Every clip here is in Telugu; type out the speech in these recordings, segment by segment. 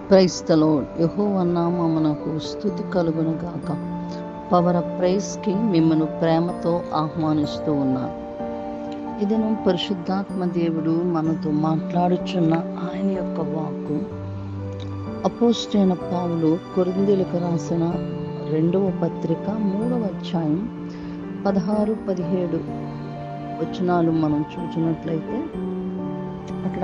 క్రైస్తలో యహోవ నామమునకు స్థుతి కలుగును గాక పవర్ ఆఫ్ ప్రైస్కి మిమ్మల్ని ప్రేమతో ఆహ్వానిస్తూ ఉన్నాను ఇదను పరిశుద్ధాత్మ దేవుడు మనతో మాట్లాడుచున్న ఆయన యొక్క వాక్కు అపోస్టైన పావులు కొరిందీలకు రాసిన రెండవ పత్రిక మూడవ అధ్యాయం పదహారు పదిహేడు వచనాలు మనం చూసినట్లయితే అక్కడ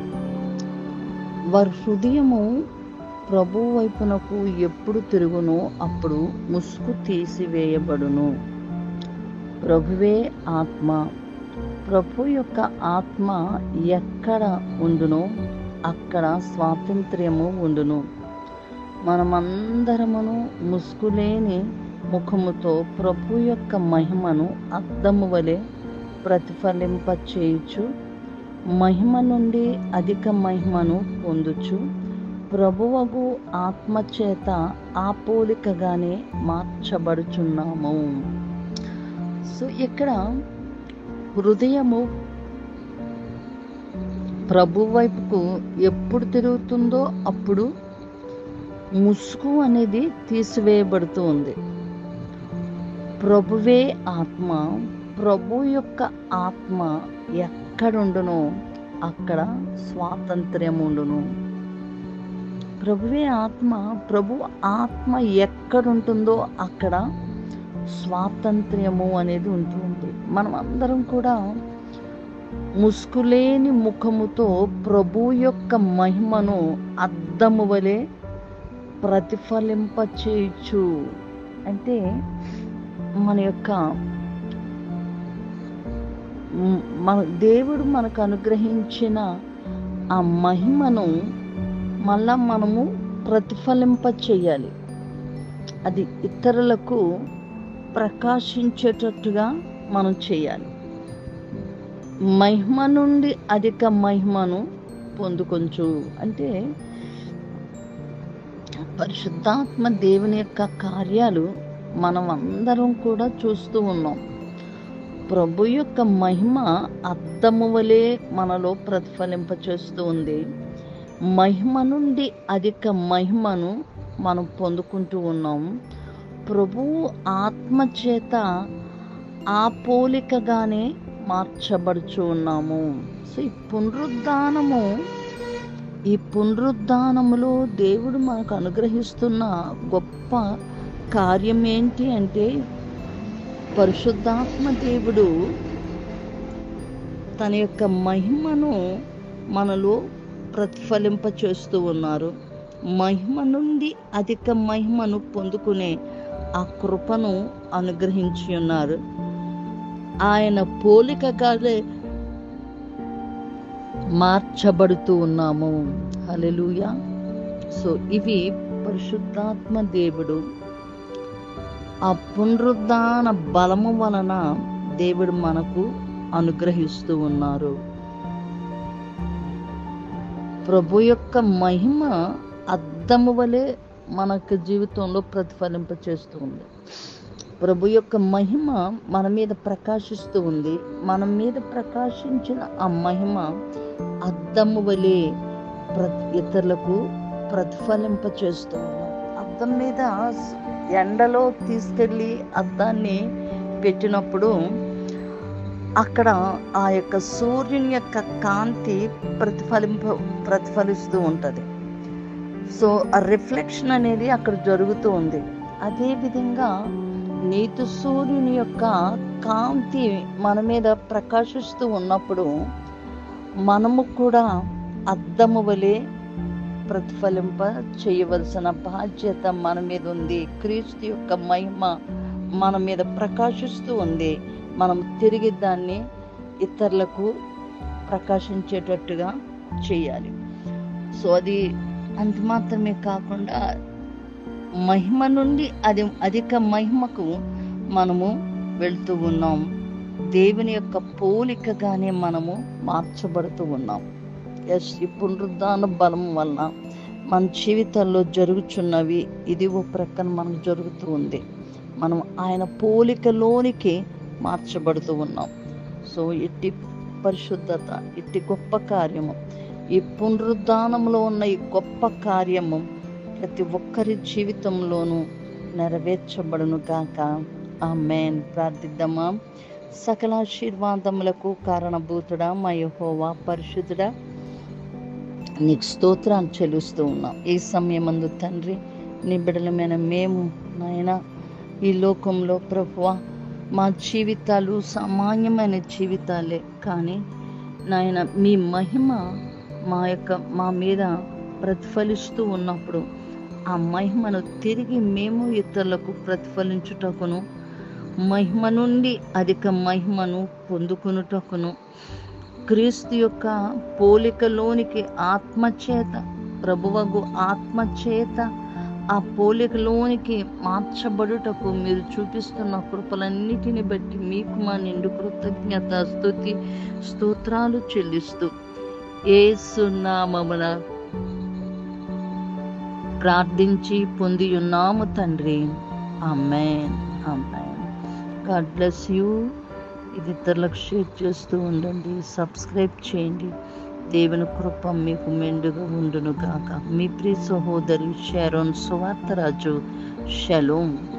వారి హృదయము ప్రభు వైపునకు ఎప్పుడు తిరుగునో అప్పుడు ముసుగు తీసివేయబడును ప్రభువే ఆత్మ ప్రభు యొక్క ఆత్మ ఎక్కడ ఉండునో అక్కడ స్వాతంత్ర్యము ఉండును మనమందరమును ముసుగులేని ముఖముతో ప్రభు యొక్క మహిమను అద్దము వలె ప్రతిఫలింపచేయుచు మహిమ నుండి అధిక మహిమను పొందుచు ప్రభువగు ఆత్మచేత ఆ పోలికగానే మార్చబడుచున్నాము సో ఇక్కడ హృదయము ప్రభు వైపుకు ఎప్పుడు తిరుగుతుందో అప్పుడు ముసుగు అనేది తీసివేయబడుతూ ఉంది ప్రభువే ఆత్మ ప్రభు యొక్క ఆత్మ ఎక్కడుండునో అక్కడ స్వాతంత్ర్యం ఉండును ప్రభువే ఆత్మ ప్రభు ఆత్మ ఎక్కడుంటుందో అక్కడ స్వాతంత్ర్యము అనేది ఉంటుంది మనం అందరం కూడా ముసుగులేని ముఖముతో ప్రభు యొక్క మహిమను అద్దము వలె ప్రతిఫలింపచేయచ్చు అంటే మన యొక్క మన దేవుడు మనకు అనుగ్రహించిన ఆ మహిమను మళ్ళా మనము ప్రతిఫలింప చేయాలి అది ఇతరులకు ప్రకాశించేటట్టుగా మనం చేయాలి మహిమ నుండి అధిక మహిమను పొందుకొంచు అంటే పరిశుద్ధాత్మ దేవుని యొక్క కార్యాలు మనం అందరం కూడా చూస్తూ ఉన్నాం ప్రభు యొక్క మహిమ అద్దము వలె మనలో ప్రతిఫలింప చేస్తూ ఉంది మహిమ నుండి అధిక మహిమను మనం పొందుకుంటూ ఉన్నాం ప్రభువు ఆత్మ చేత ఆ పోలికగానే మార్చబడుచు ఉన్నాము సో ఈ పునరుద్ధానము ఈ పునరుద్ధానములో దేవుడు మనకు అనుగ్రహిస్తున్న గొప్ప కార్యం ఏంటి అంటే పరిశుద్ధాత్మ దేవుడు తన యొక్క మహిమను మనలో ప్రతిఫలింప చేస్తూ ఉన్నారు మహిమ నుండి అధిక మహిమను పొందుకునే ఆ కృపను అనుగ్రహించి ఉన్నారు ఆయన పోలికగానే మార్చబడుతూ ఉన్నాము హలెలుయ సో ఇవి పరిశుద్ధాత్మ దేవుడు ఆ పునరుద్ధాన బలము వలన దేవుడు మనకు అనుగ్రహిస్తూ ఉన్నారు ప్రభు యొక్క మహిమ అద్దము వలె మనకు జీవితంలో ప్రతిఫలింప చేస్తూ ఉంది ప్రభు యొక్క మహిమ మన మీద ప్రకాశిస్తూ ఉంది మన మీద ప్రకాశించిన ఆ మహిమ అద్దము వలె ఇతరులకు ప్రతిఫలింప చేస్తూ ఉన్నాం అద్దం మీద ఎండలో తీసుకెళ్ళి అద్దాన్ని పెట్టినప్పుడు అక్కడ ఆ యొక్క సూర్యుని యొక్క కాంతి ప్రతిఫలింప ప్రతిఫలిస్తూ ఉంటుంది సో ఆ రిఫ్లెక్షన్ అనేది అక్కడ జరుగుతూ ఉంది అదేవిధంగా నీతి సూర్యుని యొక్క కాంతి మన మీద ప్రకాశిస్తూ ఉన్నప్పుడు మనము కూడా అద్దము వలె ప్రతిఫలింప చేయవలసిన బాధ్యత మన మీద ఉంది క్రీస్తు యొక్క మహిమ మన మీద ప్రకాశిస్తూ ఉంది మనం తిరిగి దాన్ని ఇతరులకు ప్రకాశించేటట్టుగా చేయాలి సో అది అంత మాత్రమే కాకుండా మహిమ నుండి అది అధిక మహిమకు మనము వెళ్తూ ఉన్నాం దేవుని యొక్క పోలికగానే మనము మార్చబడుతూ ఉన్నాం ఎస్ ఈ పునరుద్ధాన బలం వలన మన జీవితాల్లో జరుగుచున్నవి ఇది ఓ ప్రక్కన మనకు జరుగుతూ ఉంది మనం ఆయన పోలికలోనికి మార్చబడుతూ ఉన్నాం సో ఇట్టి పరిశుద్ధత ఇట్టి గొప్ప కార్యము ఈ పునరుద్ధానంలో ఉన్న ఈ గొప్ప కార్యము ప్రతి ఒక్కరి జీవితంలోనూ నెరవేర్చబడును గాక ఆమెన్ ప్రార్థిద్దామా సకల ఆశీర్వాదములకు కారణభూతుడా మా యెహోవా పరిశుద్ధుడా నీకు స్తోత్రాలు చెల్లిస్తూ ఉన్నాం ఈ సమయమందు తండ్రి నీ బిడలమైన మేము నాయన ఈ లోకంలో ప్రభువ మా జీవితాలు సామాన్యమైన జీవితాలే కానీ నాయన మీ మహిమ మా యొక్క మా మీద ప్రతిఫలిస్తూ ఉన్నప్పుడు ఆ మహిమను తిరిగి మేము ఇతరులకు ప్రతిఫలించుటకును మహిమ నుండి అధిక మహిమను పొందుకునుటకును క్రీస్తు యొక్క పోలికలోనికి ఆత్మచేత ప్రభువగు ఆత్మచేత ఆ పోలికలోనికి మార్చబడుటకు మీరు చూపిస్తున్న కృపలన్నిటిని బట్టి మీకు మా నిండు కృతజ్ఞత స్థుతి స్తోత్రాలు చెల్లిస్తూ ఏసునామమున ప్రార్థించి పొంది ఉన్నాము తండ్రి amen amen God bless you ఇది ఇతరులకు షేర్ చేస్తూ ఉండండి సబ్స్క్రైబ్ చేయండి దేవుని కృప మీకు మెండుగా ఉండును గాక మీ ప్రియ సహోదరి షారోన్ సువార్తరాజు షలోం